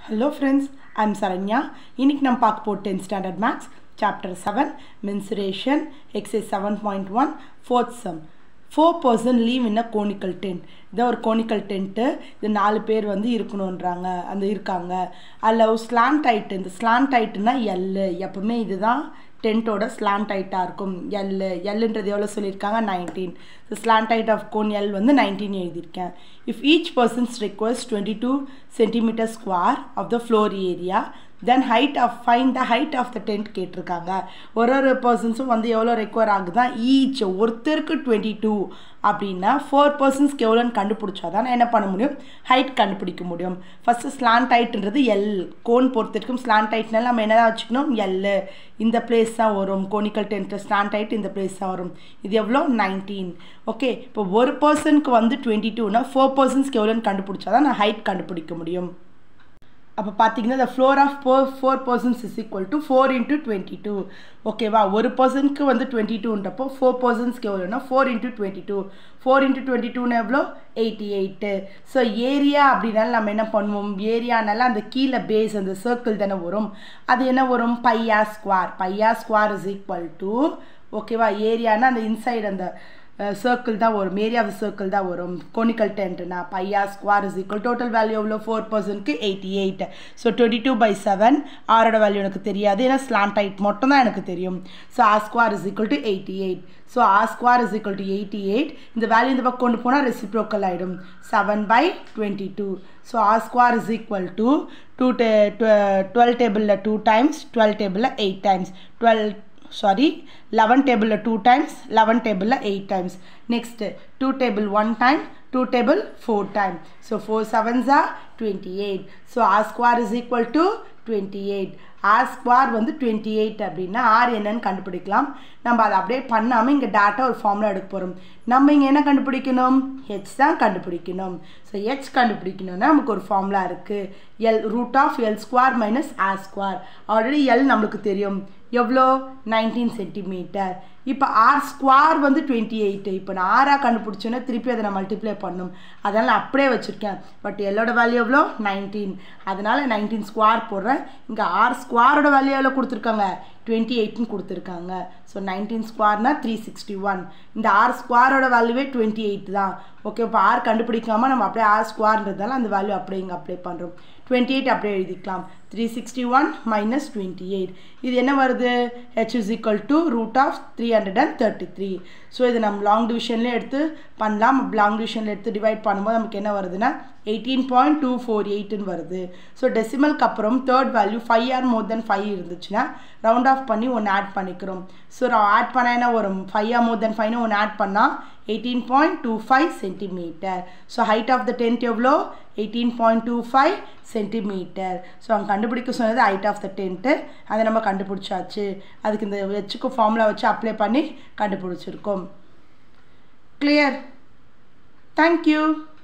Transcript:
hello friends I'm Saranya இன்னைக்கு நம்ம பார்க்க போகிற tenth standard maths chapter seven mensuration exercise seven point one fourth sum four person leave in a conical tent இதான் ஒரு conical tent இது நாலு பேர் வந்து இருக்கணுன்றாங்க அந்த இருக்காங்க அதில் ஸ்லாண்ட் ஹைட்டு இந்த ஸ்லாண்ட் ஹைட்டுனா எல்லு எப்பவுமே இதுதான் டென்ட்டோட ஸ்லாண்ட் ஹைட்டாக இருக்கும் எல் எல்லுன்றது எவ்வளோ சொல்லியிருக்காங்க nineteen so slant height of cone L வந்து நைன்டீன் எழுதியிருக்கேன் if each persons request twenty two centimetre square of the floor area then height of find the height of the tent கேட்டிருக்காங்க ஒரு ஒரு பர்சன்ஸும் வந்து எவ்வளோ ரெக்வயர் ஆகுதான் ஈச் ஒருத்தருக்கு டுவெண்ட்டி டூ அப்படின்னா ஃபோர் பர்சன்ஸ்க்கு எவ்வளோன்னு கண்டுபிடிச்சா தான் என்ன பண்ண முடியும் ஹைட் கண்டுபிடிக்க முடியும் ஃபஸ்ட்டு ஸ்லாண்ட் ஹைட்ன்றது எல் கோன் பொறுத்திருக்கும் ஸ்லாண்ட் ஹைட்னால நம்ம என்ன வச்சுக்கணும் எல் இந்த பிளேஸ் தான் வரும் கோனிக்கல் டென்ட் ஸ்லாண்ட் ஹைட் இந்த பிளேஸ் தான் வரும் இது எவ்வளோ நைன்டீன் ஓகே இப்போ ஒரு பர்சனுக்கு வந்து டுவெண்ட்டி டூனா ஃபோர் பர்சன்ஸ்க்கு எவ்வளோன்னு கண்டுபிடிச்சா தான் நான் ஹைட் கண்டுபிடிக்க முடியும் அப்போ பார்த்தீங்கன்னா the floor of four four persons is equal to four into twenty two ஓகேவா ஒரு பர்சனுக்கு வந்து டுவெண்ட்டி டூன்றப்போ ஃபோர் பர்சன்ஸ்க்கு எவ்வளோனா four into twenty two four into twenty டூன்னு எவ்வளோ எயிட்டி எயிட்டு ஸோ ஏரியா அப்படின்னாலும் நம்ம என்ன பண்ணுவோம் ஏரியானால அந்த கீழே பேஸ் அந்த சர்க்கிள் தானே வரும் அது என்ன வரும் pi r square pi r square is equal to ஓகேவா ஏரியானா அந்த இன்சைடு அந்த சர்க்கிள் தான் வரும் ஏரியா ஆஃப் சர்க்கிள் தான் வரும் கோனிக்கல் டென்ட்னா pi r square is equal total value எவ்வளோ ஃபோர் பர்சன்ட்க்கு eighty eight so twenty two by seven ஆரோட வேல்யூ எனக்கு தெரியாது ஏன்னா ஸ்லாண்ட் ஹைட் மட்டும் தான் எனக்கு தெரியும் so R square is equal to eighty eight so R square is equal to eighty eight இந்த வேல்யூ இந்த பக்கம் கொண்டு போனால் ரெசிப்ரோக்கல் ஆகிடும் seven by twenty two so R square is equal to two day twelve டேபிளில் two times twelve டேபிளில் eight times twelve sorry eleven டேபிளில் two times eleven டேபிளில் eight times next two table one time two table four time so four sevens are twenty eight so R square is equal to twenty eight R square வந்து twenty eight அப்படின்னா R என்னன்னு கண்டுபிடிக்கலாம் நம்ம அதை அப்படியே பண்ணாமல் இங்கே டேட்டா ஒரு ஃபார்முலா எடுக்க போகிறோம் நம்ம இங்கே என்ன கண்டுபிடிக்கணும் ஹெச் தான் கண்டுபிடிக்கணும் ஸோ ஹெச் கண்டுபிடிக்கணும்னா நமக்கு ஒரு ஃபார்முலா இருக்குது L root of L square minus R square already L நம்மளுக்கு தெரியும் எவ்வளோ நைன்டீன் சென்டிமீட்டர் இப்போ ஆர் ஸ்கொயர் வந்து டுவெண்ட்டி எயிட்டு இப்போ நான் ஆராக கண்டுபிடிச்சோன்னா திருப்பி அதை நான் மல்டிப்ளை பண்ணும் அதனால் நான் அப்படியே வச்சுருக்கேன் பட் எல்லோட வேல்யூ எவ்வளோ நைன்டீன் அதனால் நைன்டீன் ஸ்கொயர் போடுறேன் இங்கே ஆர் ஸ்கொயரோட வேல்யூ எவ்வளோ கொடுத்துருக்காங்க டுவெண்ட்டி எயிட்னு கொடுத்துருக்காங்க ஸோ நைன்டீன் ஸ்கொயர்னா த்ரீ சிக்ஸ்டி ஒன் இந்த ஆர் ஸ்கொயரோட வேல்யூவே டுவெண்ட்டி எயிட் தான் ஓகே இப்போ ஆர் கண்டுபிடிக்காமல் நம்ம அப்படியே ஆர் ஸ்கொயர்ன்றதால அந்த வேல்யூ அப்படியே இங்கே அப்ளை பண்ணுறோம் டுவெண்ட்டி எயிட் அப்படியே எழுதிக்கலாம் three sixty one minus twenty eight இது என்ன வருது H is equal to root of three hundred and thirty three so இது நம்ம லாங் டிவிஷன்லேயே எடுத்து பண்ணலாம் லாங் டிவிஷனில் எடுத்து டிவைட் பண்ணும்போது நமக்கு என்ன வருதுன்னா எயிட்டீன் பாயிண்ட் டூ ஃபோர் எயிட்டுன்னு வருது ஸோ டெசிமலுக்கு அப்புறம் third value five or more then five இருந்துச்சுன்னா ரவுண்ட் ஆஃப் பண்ணி ஒன்று ஆட் பண்ணிக்கிறோம் ஸோ ஆட் பண்ண என்ன வரும் ஃபைவ் ஆர் மோர் தென் ஃபைவ்னு ஒன்று ஆட் பண்ணால் eighteen point two five centimetre so height of the tent எவ்வளோ eighteen point two five centimetre so அவங்க கண்டுபிடிக்க சொன்னது ஹைட் ஆஃப் த டென்ட்டு அதை நம்ம கண்டுபிடிச்சாச்சு அதுக்கு இந்த வச்சுக்கு ஃபார்முலா வச்சு அப்ளை பண்ணி கண்டுபிடிச்சிருக்கோம் கிளியர் தேங்க்யூ